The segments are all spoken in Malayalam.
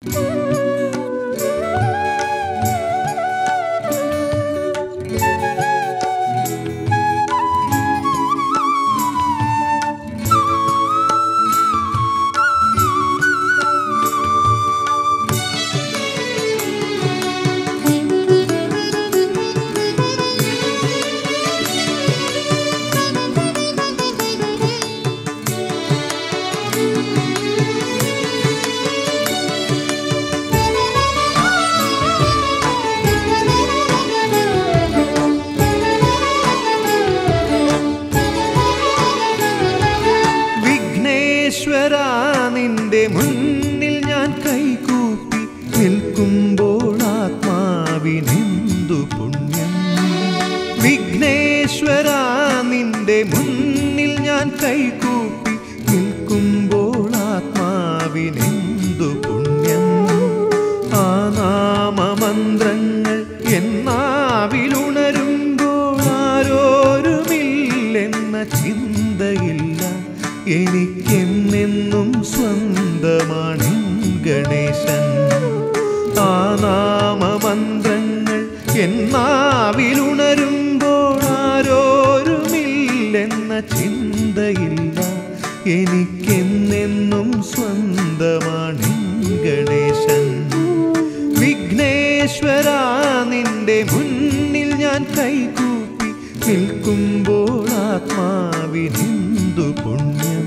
വിഘ്നേശ്വര നിന്റെ മുന്നിൽ ഞാൻ കൈകൂപ്പി നിൽക്കുമ്പോൾ ആത്മാവിനെന്തു പുണ്യം വിഘ്നേശ്വര നിന്റെ മുന്നിൽ ഞാൻ കൈകൂപ്പി നിൽക്കുമ്പോൾ ആത്മാവിനെന്തു പുണ്യം ആ നാമമന്ത്രങ്ങൾ എന്നാവിലുണരുമ്പോൾ ആരോരുമില്ലെന്ന ചിന്തയില്ല എനിക്കെന്നെന്നും സ്വന്തമാണ് ഗണേശൻ ആ നാമമന്ത്രങ്ങൾ എന്നാവിലുണരുമ്പോൾ ആരോരുമില്ലെന്ന ചിന്തയില്ല എനിക്കെന്നെന്നും സ്വന്തമാണ് ഗണേശൻ വിഘ്നേശ്വര നിന്റെ മുന്നിൽ ഞാൻ കൈകൂപ്പി നിൽക്കുമ്പോൾ ആത്മാവിനെന്തു പുണ്യം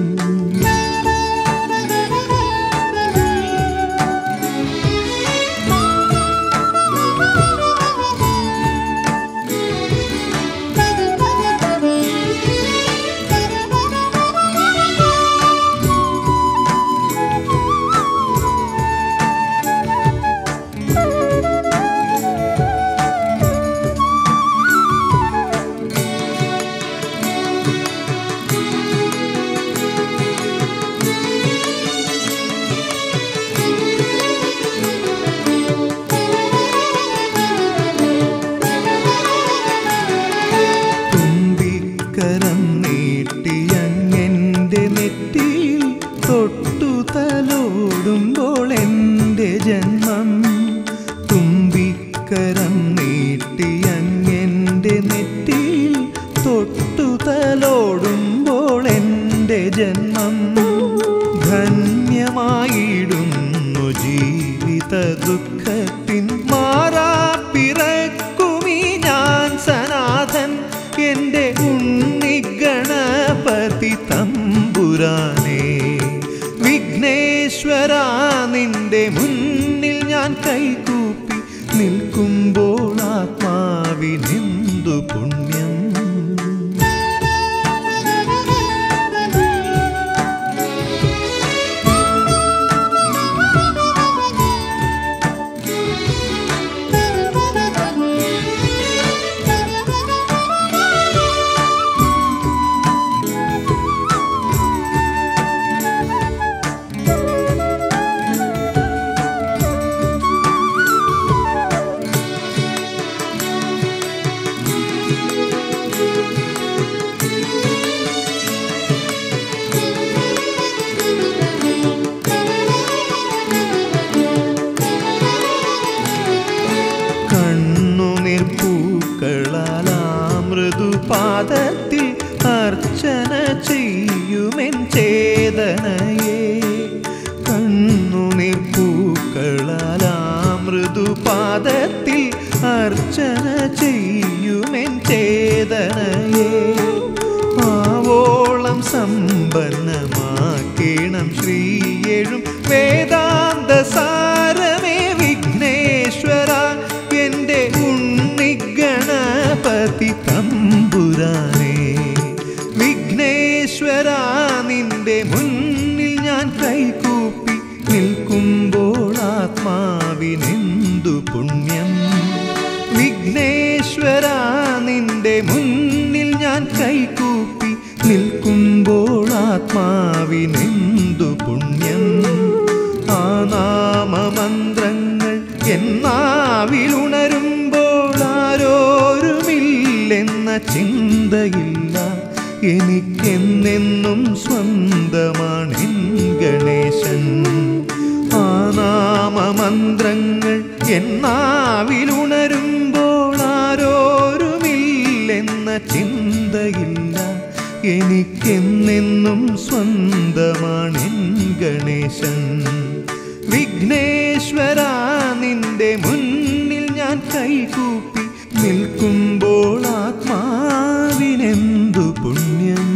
തുമ്പിക്കരം നീട്ടിയങ്ങെൻ്റെ നെറ്റിയിൽ തൊട്ടു തലോടുമ്പോൾ എൻ്റെ ജന്മം തുമ്പിക്കരം നീട്ടിയങ്ങെൻ്റെ നെറ്റിയിൽ തൊട്ടു തലോടുമ്പോൾ എൻ്റെ ജന്മം ധന്യമായിടുന്നു ജീവിത ദുഃഖത്തിൻ മാറാപ്പിറക്കുമീ ഞാൻ സനാഥൻ എൻ്റെ ഉണ്ണിഗണപതി തമ്പുരാനേ വിഘ്നേശ്വര നിന്റെ മുന്നിൽ ഞാൻ കൈകൂപ്പി നിൽക്കുമ്പോൾ ആത്മാവിനെന്തു പുണ്യം കണ്ണുനീർ പൂക്കളാലാ മൃദുപാദത്തിൽ അർച്ചന ചെയ്യുമെൻ ചേതനയെ കണ്ണുനീർ പൂക്കളാലാ മൃദുപാദത്തിൽ അർച്ചന ചെയ്യുമെൻ ചേതനയെ ആവോളം സമ്പന്നമാക്കേണം ശ്രീയെഴും വേദാന്ത സാരമേ വിഘ്നേശ്വര എൻ്റെ ഉണ്ണിഗണപതി തമ്പുരാനേ വിഘ്നേശ്വര നിന്റെ മുന്നിൽ ഞാൻ കൈകൂപ്പി നിൽക്കുമ്പോൾ ആത്മാവിനെന്തു പുണ്യം വിഘ്നേശ്വര നിന്റെ മുന്നിൽ ഞാൻ കൈകൂപ്പി നിൽക്കുമ്പോൾ ആത്മാവിനെന്തു പുണ്യം ആ നാമമന്ത്രങ്ങൾ എന്നാവിലുണരുമ്പോൾ ആരോരുമില്ലെന്ന ചിന്തയില്ല എനിക്കെന്നെന്നും സ്വന്തമാണ് ഗണേശൻ ആ നാമമന്ത്രങ്ങൾ എന്നാവിലുണരുമ്പോൾ ആരോരുമില്ലെന്ന ചിന്തയില്ല എനിക്കെന്നെന്നും സ്വന്തമാണെൻ ഗണേശൻ വിഘ്നേശ്വര നിന്റെ മുന്നിൽ ഞാൻ കൈകൂപ്പി നിൽക്കുമ്പോൾ ആത്മാവിനെന്തു പുണ്യം